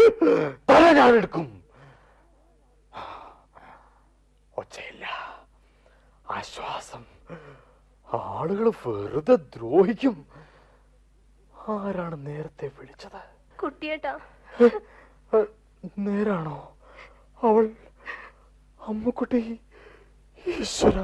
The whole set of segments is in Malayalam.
തല ഞാൻ എടുക്കും ഒച്ചയില്ല ആശ്വാസം ആളുകൾ വെറുതെ ദ്രോഹിക്കും ആരാണ് നേരത്തെ വിളിച്ചത് കുട്ടിയേട്ടാ ഏ, നേരാണോ അവൾ അമ്മുക്കുട്ടി ഈശ്വര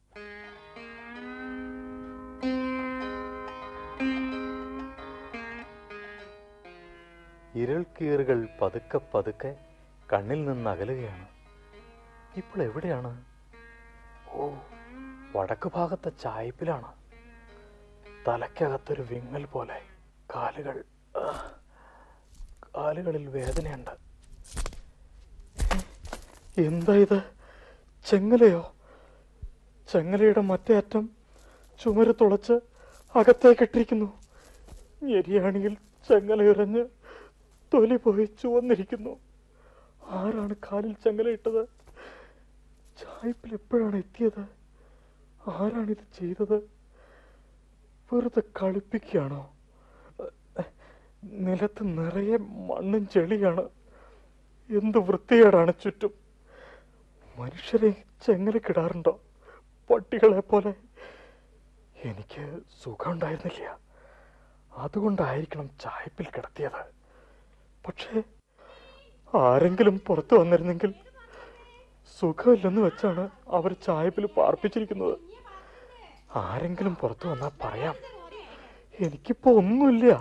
ഇരൾക്കീറുകൾ പതുക്കെ പതുക്കെ കണ്ണിൽ നിന്ന് അകലുകയാണ് ഇപ്പോൾ എവിടെയാണ് ഓ വടക്ക് ഭാഗത്തെ ചായ്പിലാണ് തലയ്ക്കകത്തൊരു വിങ്ങൽ പോലെ കാലുകൾ ആ, കാലുകളിൽ വേദനയുണ്ട് എന്താ ഇത് ചെങ്ങലയോ ചെങ്ങലയുടെ മറ്റേ അറ്റം ചുമര് തുളച്ച് അകത്തേക്കിട്ടിരിക്കുന്നു ഞെരിയാണിയിൽ ചെങ്ങലയുരഞ്ഞ് തൊലി പോയി ചുവന്നിരിക്കുന്നു ആരാണ് കാലിൽ ചെങ്ങലയിട്ടത് ചായ്പിൽ എപ്പോഴാണ് എത്തിയത് ആരാണ് ഇത് ചെയ്തത് വെറുതെ കളിപ്പിക്കുകയാണോ നിലത്ത് നിറയെ മണ്ണും ചെളിയാണ് എന്ത് വൃത്തികേടാണ് ചുറ്റും മനുഷ്യരെ ചെങ്ങലക്കിടാറുണ്ടോ പട്ടികളെ പോലെ എനിക്ക് സുഖമുണ്ടായിരുന്നില്ല അതുകൊണ്ടായിരിക്കണം ചായപ്പിൽ കിടത്തിയത് പക്ഷേ ആരെങ്കിലും പുറത്തു വന്നിരുന്നെങ്കിൽ സുഖമില്ലെന്ന് വെച്ചാണ് അവർ ചായപ്പിൽ പാർപ്പിച്ചിരിക്കുന്നത് ആരെങ്കിലും പുറത്തു വന്നാൽ പറയാം എനിക്കിപ്പോ ഒന്നുമില്ല